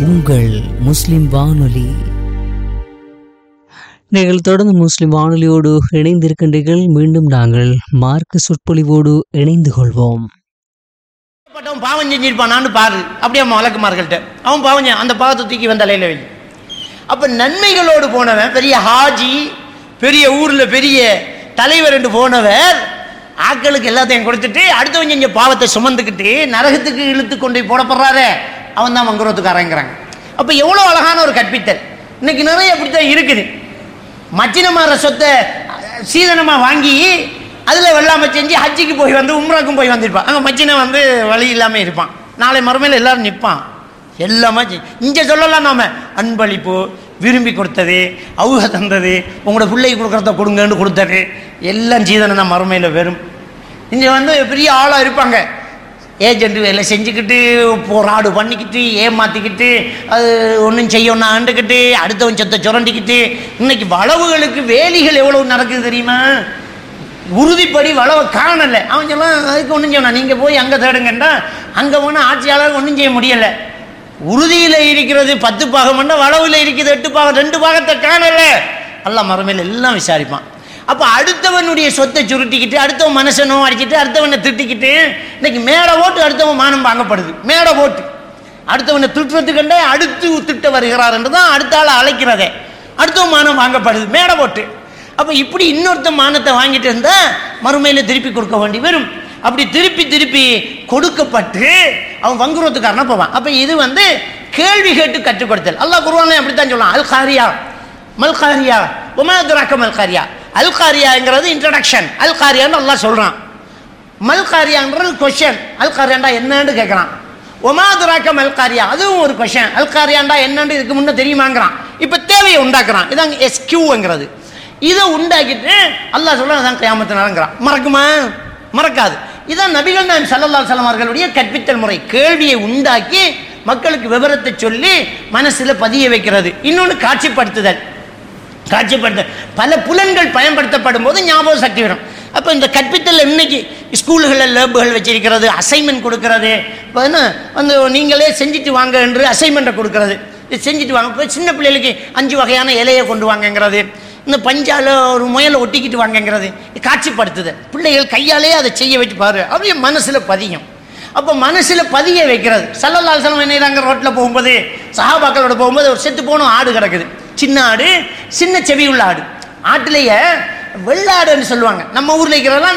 உங்கள் முஸ்லிம் வானொலி நீங்கள் தொடர்ந்து முஸ்லிம் வானொலியோடு இணைந்திருக்கின்றீர்கள் மீண்டும் நாங்கள் மார்க்க சொற்பொழிவோடு இணைந்து கொள்வோம் பட்டவன் பாவம் செஞ்சிருப்பானான்னு பாரு அப்படியே அவன் வழக்குமார்கள்ட்ட அவன் பாவம் செஞ்சான். அந்த பாவத்தை தூக்கி வந்த தலையில வை அப்ப நன்மைகளோடு போனவன் பெரிய ஹாஜி பெரிய ஊர்ல பெரிய தலைவர் என்று போனவர் ஆட்களுக்கு எல்லாத்தையும் கொடுத்துட்டு அடுத்தவன் செஞ்ச பாவத்தை சுமந்துக்கிட்டு நரகத்துக்கு இழுத்து கொண்டு போய் போடப்படுறாரே அவன் தான் மங்குரத்துக்காரங்கிறாங்க அப்ப எவ்வளவு அழகான ஒரு கற்பித்தல் இன்னைக்கு நிறைய அப்படித்தான் இருக்குது மச்சினமார சொத்தை அஹ், சீதனமா வாங்கி அதில் வெள்ளாமை செஞ்சு ஹஜ்ஜிக்கு போய் வந்து உம்ராக்கும் போய் வந்திருப்பான் அங்கே மச்சினை வந்து வழி இல்லாமல் இருப்பான் நாளை மறுமையில் எல்லாரும் நிற்பான் எல்லாமே இங்கே சொல்லலாம் நாம அன்பளிப்பு விரும்பி கொடுத்தது அவுக தந்தது உங்களோட பிள்ளைக்கு கொடுக்குறத கொடுங்கன்னு கொடுத்தது எல்லாம் சீதனம் தான் மறுமையில் வரும் இங்கே வந்து பெரிய ஆளாக இருப்பாங்க ஏஜென்ட் வேலை செஞ்சுக்கிட்டு போராடு பண்ணிக்கிட்டு ஏமாத்திக்கிட்டு அது ஒன்றும் செய்யணும் ஆண்டுக்கிட்டு அடுத்தவன் சொத்தை சுரண்டிக்கிட்டு இன்னைக்கு வளவுகளுக்கு வேலிகள் எவ்வளவு நடக்குது தெரியுமா உறுதிப்படி வளவை காணலை அவன் சொல்லலாம் அதுக்கு ஒன்றும் செய்யணும் நீங்கள் போய் அங்கே தேடுங்கண்டா அங்கே போனால் ஆட்சியாளர் ஒன்றும் செய்ய முடியலை உறுதியில் இருக்கிறது பத்து பாகம்னா வளவில் இருக்குது எட்டு பாகம் ரெண்டு பாகத்தை காணல எல்லாம் மறுமையில் எல்லாம் விசாரிப்பான் அப்போ அடுத்தவனுடைய சொத்தை சுருட்டிக்கிட்டு அடுத்தவன் மனசை அடிச்சிட்டு அடுத்தவனை திட்டிக்கிட்டு இன்னைக்கு மேடை ஓட்டு அடுத்தவன் மானம் வாங்கப்படுது மேடை ஓட்டு அடுத்தவனை திட்டுறதுக்கண்டே அடுத்து திட்ட வருகிறார் என்று தான் அடுத்த ஆளை அழைக்கிறதே அடுத்தவன் மானம் வாங்கப்படுது மேடை ஓட்டு அப்போ இப்படி இன்னொருத்த மானத்தை வாங்கிட்டு இருந்தா மறுமையில் திருப்பி கொடுக்க வேண்டி வரும் அப்படி திருப்பி திருப்பி கொடுக்கப்பட்டு அவன் வங்குறதுக்காரனா போவான் அப்போ இது வந்து கேள்வி கேட்டு கற்றுக் கொடுத்தல் அல்லாஹ் குருவானே அப்படித்தான் சொல்லலாம் அல் காரியா மல் காரியா உமாதுராக்க மல் காரியா அல் காரியாங்கிறது இன்ட்ரடக்ஷன் அல் காரியான்னு அல்லாஹ் சொல்றான் மல் காரியான்றது கொஷன் அல் காரியாண்டா என்னன்னு கேட்குறான் ஒமாதுராக்க மல் காரியா அதுவும் ஒரு கொஷன் அல் காரியாண்டா என்னன்னு இதுக்கு முன்ன தெரியுமாங்கிறான் இப்போ தேவையை உண்டாக்குறான் இதான் எஸ்கியூங்கிறது இதை உண்டாக்கிட்டு அல்லாஹ் சொல்ல அதான் கியாமத்து நாளுங்கிறான் மறக்குமா மறக்காது இதான் நபிகள் நாயம் சல்லல்லா அலுவலம் அவர்களுடைய கற்பித்தல் முறை கேள்வியை உண்டாக்கி மக்களுக்கு விவரத்தை சொல்லி மனசுல பதிய வைக்கிறது இன்னொன்று காட்சிப்படுத்துதல் காட்சிப்படுத்த பல புலன்கள் பயன்படுத்தப்படும் போது ஞாபக சக்தி வரும் அப்போ இந்த கற்பித்தல் இன்னைக்கு ஸ்கூல்களில் லேபுகள் வச்சிருக்கிறது அசைன்மெண்ட் கொடுக்கறது இப்போ என்ன வந்து நீங்களே செஞ்சுட்டு வாங்க என்று அசைன்மெண்ட்டை கொடுக்கறது இது செஞ்சுட்டு வாங்க இப்போ சின்ன பிள்ளைகளுக்கு அஞ்சு வகையான இலையை கொண்டு வாங்கங்கிறது இந்த பஞ்சால ஒரு முயலை ஒட்டிக்கிட்டு வாங்கங்கிறது இது காட்சிப்படுத்துதல் பிள்ளைகள் கையாலே அதை செய்ய வச்சு பாரு அப்படியே மனசில் பதியும் அப்போ மனசில் பதிய வைக்கிறது சல்லல்லாஹு அலைஹி வஸல்லம் என்ன ரோட்டில் போகும்போது சஹாபாக்களோட போகும்போது ஒரு செத்து போன ஆடு கிடக்குது சின்ன ஆடு சின்ன செவி உள்ள ஆடு ஆட்டிலேயே வெள்ளாடுன்னு சொல்லுவாங்க நம்ம ஊரில் இருக்கிறதெல்லாம்